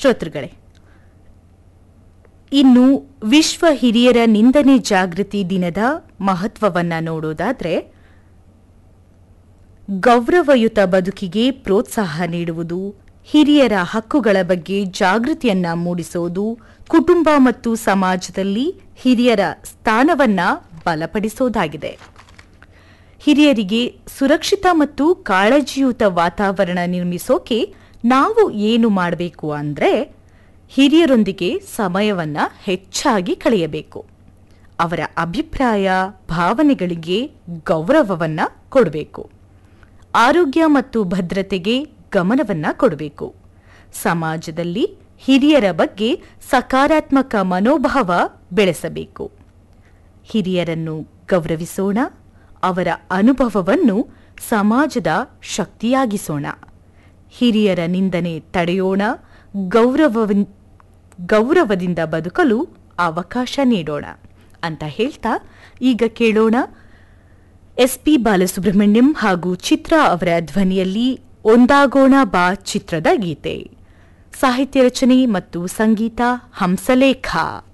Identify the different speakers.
Speaker 1: ಶ್ರೋತೃಗಳೇ ಇನ್ನು ವಿಶ್ವ ಹಿರಿಯರ ನಿಂದನೆ ಜಾಗೃತಿ ದಿನದ ಮಹತ್ವವನ್ನ ನೋಡೋದಾದ್ರೆ ಗೌರವಯುತ ಬದುಕಿಗೆ ಪ್ರೋತ್ಸಾಹ ನೀಡುವುದು ಹಿರಿಯರ ಹಕ್ಕುಗಳ ಬಗ್ಗೆ ಜಾಗೃತಿಯನ್ನ ಮೂಡಿಸೋದು ಕುಟುಂಬ ಮತ್ತು ಸಮಾಜದಲ್ಲಿ ಹಿರಿಯರ ಸ್ಥಾನವನ್ನ ಬಲಪಡಿಸೋದಾಗಿದೆ ಹಿರಿಯರಿಗೆ ಸುರಕ್ಷಿತ ಮತ್ತು ಕಾಳಜಿಯುತ ವಾತಾವರಣ ನಿರ್ಮಿಸೋಕೆ ನಾವು ಏನು ಮಾಡಬೇಕು ಅಂದ್ರೆ ಹಿರಿಯರೊಂದಿಗೆ ಸಮಯವನ್ನ ಹೆಚ್ಚಾಗಿ ಕಳೆಯಬೇಕು ಅವರ ಅಭಿಪ್ರಾಯ ಭಾವನೆಗಳಿಗೆ ಗೌರವವನ್ನ ಕೊಡಬೇಕು ಆರೋಗ್ಯ ಮತ್ತು ಭದ್ರತೆಗೆ ಗಮನವನ್ನ ಕೊಡಬೇಕು ಸಮಾಜದಲ್ಲಿ ಹಿರಿಯರ ಬಗ್ಗೆ ಸಕಾರಾತ್ಮಕ ಮನೋಭಾವ ಬೆಳೆಸಬೇಕು ಹಿರಿಯರನ್ನು ಗೌರವಿಸೋಣ ಅವರ ಅನುಭವವನ್ನು ಸಮಾಜದ ಶಕ್ತಿಯಾಗಿಸೋಣ ಹಿರಿಯರ ನಿಂದನೆ ತಡೆಯೋಣ ಗೌರವ ಗೌರವದಿಂದ ಬದುಕಲು ಅವಕಾಶ ನೀಡೋಣ ಅಂತ ಹೇಳ್ತಾ ಈಗ ಕೇಳೋಣ ಎಸ್ ಪಿ ಬಾಲಸುಬ್ರಹ್ಮಣ್ಯಂ ಹಾಗೂ ಚಿತ್ರ ಅವರ ಧ್ವನಿಯಲ್ಲಿ ಒಂದಾಗೋಣ ಬಾ ಚಿತ್ರದ ಗೀತೆ ಸಾಹಿತ್ಯ ರಚನೆ ಮತ್ತು ಸಂಗೀತ ಹಂಸಲೇಖ